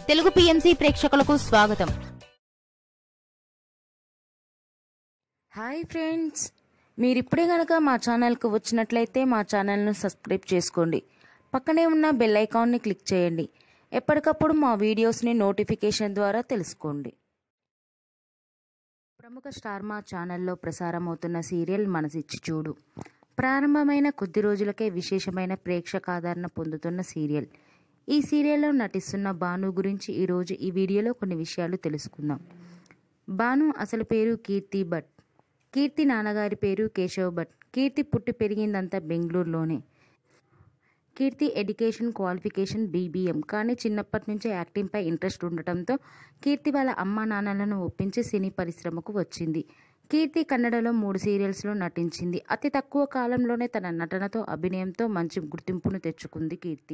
Telugu PMC ప్రేక్షకులకు స్వాగతం hi friends మీరు ఇప్పుడే కనుక మా ఛానల్కి వచ్చినట్లయితే మా ఛానల్ను సబ్స్క్రైబ్ చేసుకోండి పక్కనే ఉన్న బెల్ ఐకాన్ని క్లిక్ చేయండి ఎప్పటికప్పుడు మా వీడియోస్ని నోటిఫికేషన్ ద్వారా తెలుసుకోండి ప్రముఖ స్టార్ మా ఛానల్లో ప్రసారమవుతున్న సీరియల్ మనసిచ్చి చూడు ప్రారంభమైన కొద్ది రోజులకే విశేషమైన ప్రేక్షకాదరణ పొందుతున్న సీరియల్ ఈ సీరియల్లో నటిస్తున్న భాను గురించి ఈరోజు ఈ వీడియోలో కొన్ని విషయాలు తెలుసుకుందాం భాను అసలు పేరు కీర్తి భట్ కీర్తి నాన్నగారి పేరు కేశవ్ భట్ కీర్తి పుట్టి పెరిగిందంతా బెంగళూరులోనే కీర్తి ఎడ్యుకేషన్ క్వాలిఫికేషన్ బీబీఎం కానీ చిన్నప్పటి నుంచే యాక్టింగ్పై ఇంట్రెస్ట్ ఉండటంతో కీర్తి వాళ్ళ అమ్మా నాన్నలను ఒప్పించి సినీ పరిశ్రమకు వచ్చింది కీర్తి కన్నడలో మూడు సీరియల్స్లో నటించింది అతి తక్కువ కాలంలోనే తన నటనతో అభినయంతో మంచి గుర్తింపును తెచ్చుకుంది కీర్తి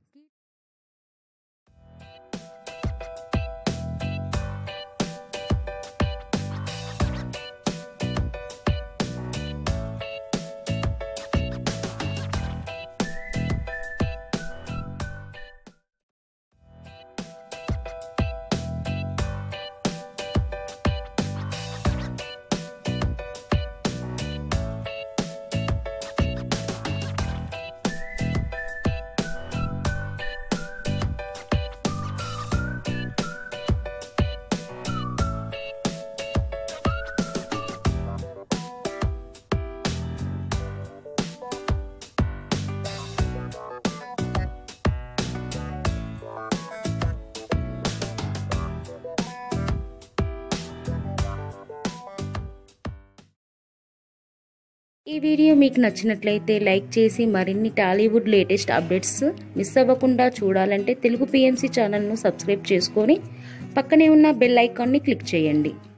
ఈ వీడియో మీకు నచ్చినట్లయితే లైక్ చేసి మరిన్ని టాలీవుడ్ లేటెస్ట్ అప్డేట్స్ మిస్ అవ్వకుండా చూడాలంటే తెలుగు పిఎంసి ఛానల్ను సబ్స్క్రైబ్ చేసుకొని పక్కనే ఉన్న బెల్ ఐకాన్ని క్లిక్ చేయండి